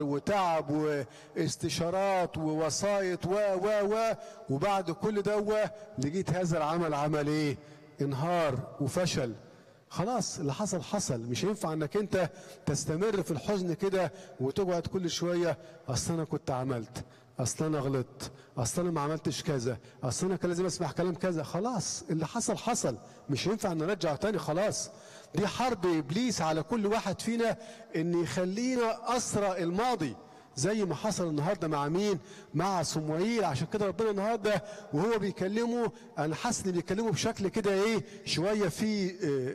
وتعب واستشارات ووسايط و و و وبعد كل ده لقيت هذا العمل عمل ايه انهار وفشل خلاص اللي حصل حصل مش ينفع انك انت تستمر في الحزن كده وتقعد كل شويه اصل انا كنت عملت اصل انا غلطت اصل انا ما عملتش كذا اصل انا كان لازم اسمع كلام كذا خلاص اللي حصل حصل مش ينفع ان نرجع تاني خلاص دي حرب ابليس على كل واحد فينا ان يخلينا اسرى الماضي زي ما حصل النهارده مع مين؟ مع صموئيل عشان كده ربنا النهارده وهو بيكلمه انا حاسس ان بيكلمه بشكل كده ايه شويه في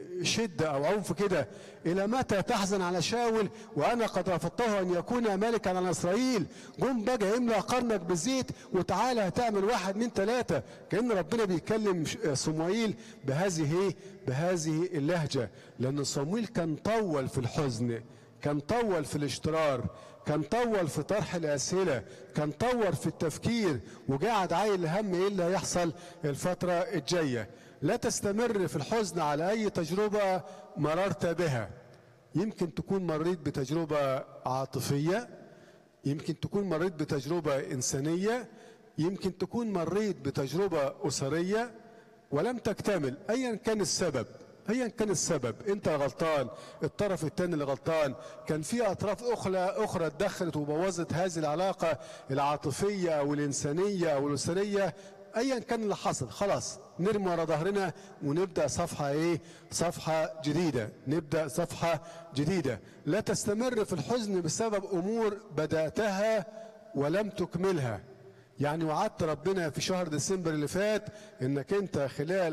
شده او عنف كده الى متى تحزن على شاول وانا قد رفضته ان يكون ملكا على اسرائيل قم بقى املا قرنك بزيت وتعالى هتعمل واحد من ثلاثه كان ربنا بيكلم صموئيل بهذه ايه؟ بهذه اللهجه لان صموئيل كان طول في الحزن كان طول في الاشترار كان طول في طرح الأسئلة كان طور في التفكير وقاعد عايل هم ايه اللي هيحصل الفترة الجاية لا تستمر في الحزن على أي تجربة مررت بها يمكن تكون مريت بتجربة عاطفية يمكن تكون مريت بتجربة إنسانية يمكن تكون مريت بتجربة أسرية ولم تكتمل أيا كان السبب ايا كان السبب انت غلطان الطرف الثاني اللي غلطان كان في اطراف اخرى اخرى اتدخلت وبوظت هذه العلاقه العاطفيه او الانسانيه او الاسريه ايا كان اللي حصل خلاص نرمي ورا ظهرنا ونبدا صفحه ايه صفحه جديده نبدا صفحه جديده لا تستمر في الحزن بسبب امور بداتها ولم تكملها يعني وعدت ربنا في شهر ديسمبر اللي فات انك انت خلال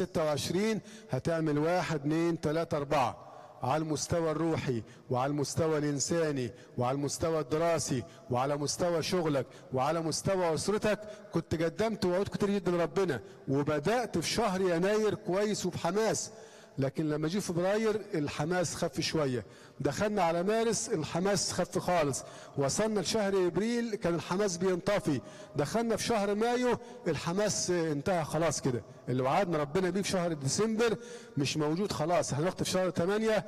2026 هتعمل واحد اتنين تلاتة اربعة على المستوى الروحي وعلى المستوى الانساني وعلى المستوى الدراسي وعلى مستوى شغلك وعلى مستوى اسرتك كنت قدمت وعود كتير جدا لربنا وبدات في شهر يناير كويس وبحماس لكن لما جه فبراير الحماس خف شويه دخلنا على مارس الحماس خف خالص وصلنا لشهر ابريل كان الحماس بينطفي دخلنا في شهر مايو الحماس انتهى خلاص كده اللي وعدنا ربنا بيه في شهر ديسمبر مش موجود خلاص احنا وقت في شهر 8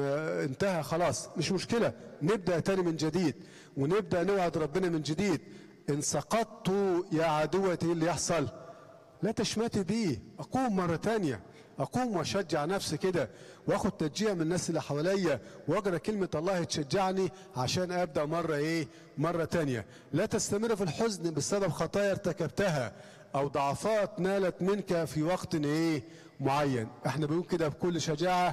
انتهى خلاص مش مشكله نبدا تاني من جديد ونبدا نوعد ربنا من جديد ان سقطت يا عدوتي اللي يحصل لا تشمتي بيه اقوم مره تانيه اقوم واشجع نفسي كده واخد تشجيع من الناس اللي حواليا واقرا كلمه الله تشجعني عشان ابدا مره ايه مره تانية لا تستمر في الحزن بسبب خطايا ارتكبتها او ضعفات نالت منك في وقت ايه معين احنا بنقول كده بكل شجاعه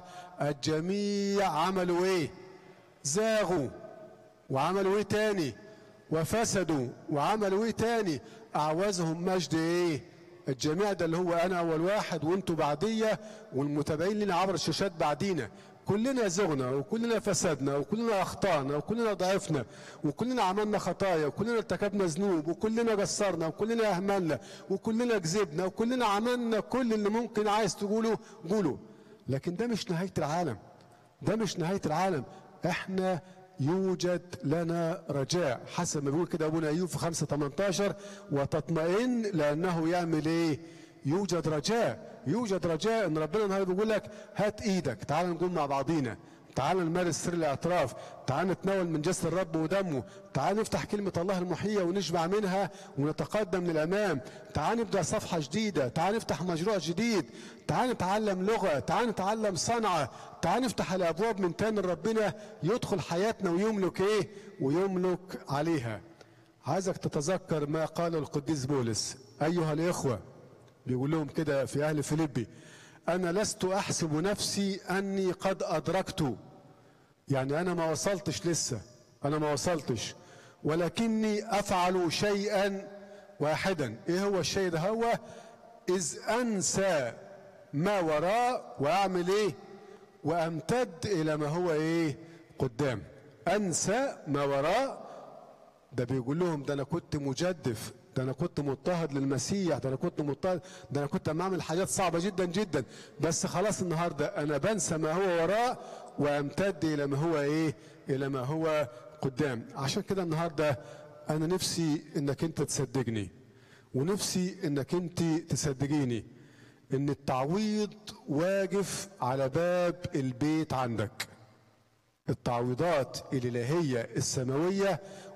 الجميع عملوا ايه زاغوا وعملوا ايه تاني وفسدوا وعملوا ايه تاني اعوزهم مجد ايه الجميع ده اللي هو انا اول واحد وانتوا بعديه والمتابعين لنا عبر الشاشات بعدينا كلنا زغنا وكلنا فسدنا وكلنا اخطانا وكلنا ضعفنا وكلنا عملنا خطايا وكلنا ارتكبنا ذنوب وكلنا قصرنا وكلنا اهملنا وكلنا كذبنا وكلنا عملنا كل اللي ممكن عايز تقوله قوله لكن ده مش نهايه العالم ده مش نهايه العالم احنا يوجد لنا رجاء حسب ما بيقول كده ابونا ايوب في 5 18 وتطمئن لانه يعمل ايه؟ يوجد رجاء يوجد رجاء ان ربنا النهارده بيقول لك هات ايدك تعال نقوم مع بعضينا تعال نمارس سر الاعتراف تعال نتناول من جسد الرب ودمه تعال نفتح كلمة الله المحية ونشبع منها ونتقدم للأمام تعال نبدأ صفحة جديدة تعال نفتح مشروع جديد تعال نتعلم لغة تعال نتعلم صنعة تعال نفتح الأبواب من تاني ربنا يدخل حياتنا ويملك إيه ويملك عليها عايزك تتذكر ما قاله القديس بولس أيها الإخوة بيقول لهم كده في أهل فيليبي أنا لست أحسب نفسي أني قد أدركت يعني أنا ما وصلتش لسه أنا ما وصلتش ولكني أفعل شيئا واحدا إيه هو الشيء ده هو إذ أنسى ما وراء وأعمل إيه وأمتد إلى ما هو إيه قدام أنسى ما وراء ده بيقول لهم ده أنا كنت مجدف ده انا كنت مضطهد للمسيح ده انا كنت مضطهد ده انا كنت بعمل حاجات صعبه جدا جدا بس خلاص النهارده انا بنسى ما هو وراء وامتد الى ما هو ايه الى ما هو قدام عشان كده النهارده انا نفسي انك انت تصدقني ونفسي انك انت تصدقيني ان التعويض واقف على باب البيت عندك التعويضات الإلهية السماوية